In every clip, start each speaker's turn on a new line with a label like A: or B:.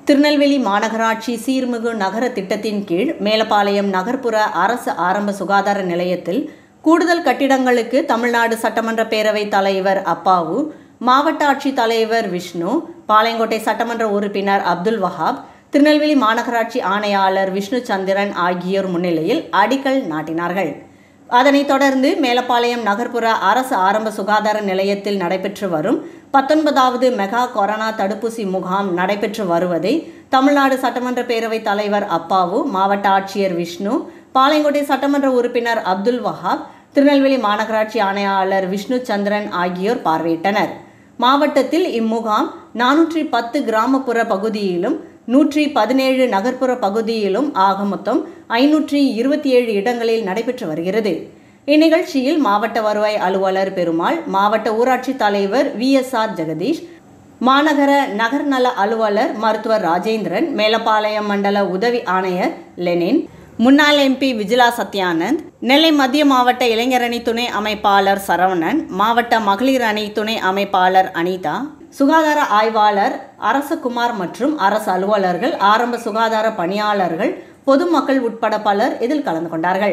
A: திருநெல்வேலி மாநகராட்சி சீர்மிகு நகர திட்டத்தின் கீழ் மேலப்பாளையம் நகர்ப்புற அரசு ஆரம்ப சுகாதார நிலையத்தில் கூடுதல் கட்டிடங்களுக்கு தமிழ்நாடு சட்டமன்ற பேரவைத் தலைவர் அப்பாவு மாவட்ட ஆட்சித் தலைவர் விஷ்ணு பாளையங்கோட்டை சட்டமன்ற உறுப்பினர் அப்துல் வஹாப் திருநெல்வேலி மாநகராட்சி ஆணையாளர் விஷ்ணு சந்திரன் ஆகியோர் முன்னிலையில் அடிக்கல் நாட்டினார்கள் அதனைத் தொடர்ந்து மேலப்பாளையம் நகர்ப்புற அரசு ஆரம்ப சுகாதார நிலையத்தில் நடைபெற்று வரும் பத்தொன்பதாவது மெகா கொரோனா தடுப்பூசி முகாம் நடைபெற்று வருவதை தமிழ்நாடு சட்டமன்ற பேரவைத் தலைவர் அப்பாவு மாவட்ட ஆட்சியர் விஷ்ணு பாளையங்கோட்டை சட்டமன்ற உறுப்பினர் அப்துல் வஹாப் திருநெல்வேலி மாநகராட்சி ஆணையாளர் விஷ்ணு சந்திரன் ஆகியோர் பார்வையிட்டனர் மாவட்டத்தில் இம்முகாம் நானூற்றி பத்து கிராமப்புற பகுதியிலும் நூற்றி பதினேழு நகர்ப்புற பகுதியிலும் ஆக மொத்தம் ஐநூற்றி இருபத்தி ஏழு இடங்களில் நடைபெற்று வருகிறது இந்நிகழ்ச்சியில் மாவட்ட வருவாய் அலுவலர் பெருமாள் மாவட்ட ஊராட்சி தலைவர் வி எஸ் ஆர் ஜெகதீஷ் மாநகர நகர்நல அலுவலர் மருத்துவர் ராஜேந்திரன் மேலப்பாளையம் மண்டல உதவி ஆணையர் லெனின் முன்னாள் எம்பி விஜிலா சத்யானந்த் நெல்லை மத்திய மாவட்ட இளைஞரணி துணை அமைப்பாளர் சரவணன் மாவட்ட மகளிர் அணி துணை அமைப்பாளர் அனிதா சுகாதார ஆய்வாளர் அரசகுமார் மற்றும் அரசு அலுவலர்கள் ஆரம்ப சுகாதார பணியாளர்கள் பொதுமக்கள் உட்பட பலர் இதில் கலந்து கொண்டார்கள்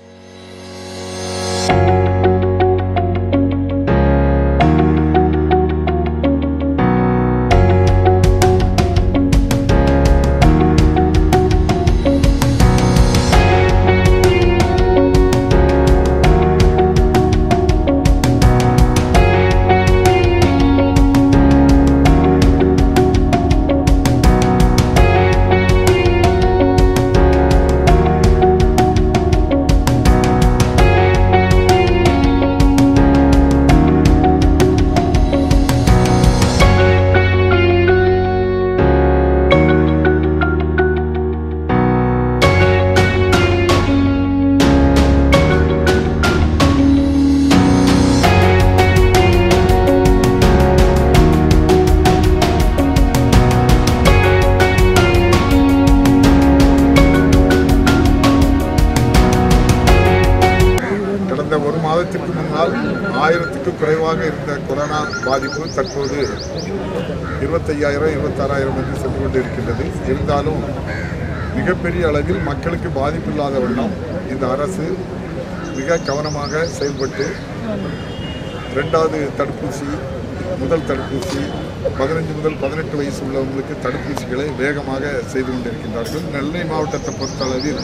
B: கடந்த ஒரு மாதத்திற்கு முன்னால் ஆயிரத்துக்கும் குறைவாக இருந்த கொரோனா பாதிப்பு தற்போது இருபத்தையாயிரம் இருபத்தாறாயிரம் என்று சென்று கொண்டு இருக்கின்றது இருந்தாலும் மிகப்பெரிய அளவில் மக்களுக்கு பாதிப்பில்லாத வண்ணம் இந்த அரசு மிக கவனமாக செயல்பட்டு ரெண்டாவது தடுப்பூசி முதல் தடுப்பூசி பதினஞ்சு முதல் பதினெட்டு வயசு உள்ளவங்களுக்கு தடுப்பூசிகளை வேகமாக செய்து கொண்டிருக்கின்றார்கள் நெல்லை மாவட்டத்தை பொறுத்தளவில்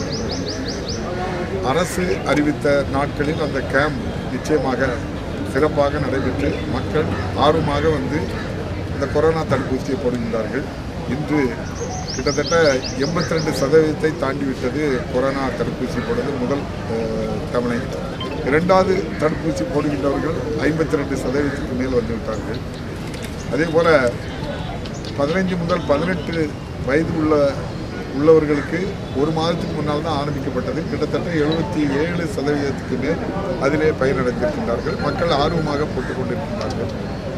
B: அரசு அறிவித்த நாட்களில் அந்த கேம்ப் நிச்சயமாக சிறப்பாக நடைபெற்று மக்கள் ஆர்வமாக வந்து இந்த கொரோனா தடுப்பூசியை போடுகின்றார்கள் இன்று கிட்டத்தட்ட எண்பத்தி ரெண்டு சதவீதத்தை தாண்டிவிட்டது கொரோனா தடுப்பூசி போடுவது முதல் அஹ், தவணை இரண்டாவது தடுப்பூசி போடுகின்றவர்கள் ஐம்பத்தி ரெண்டு சதவீதத்துக்கு மேல் வந்துவிட்டார்கள் அதே போல் பதினைஞ்சு முதல் பதினெட்டு வயது உள்ள உள்ளவர்களுக்கு ஒரு மாதத்துக்கு முன்னால் தான் ஆரம்பிக்கப்பட்டது கிட்டத்தட்ட எழுபத்தி ஏழு சதவீதத்துக்கு மேல் அதிலே பயனடைந்திருக்கின்றார்கள் மக்கள் ஆர்வமாக போட்டுக் கொண்டிருக்கின்றார்கள்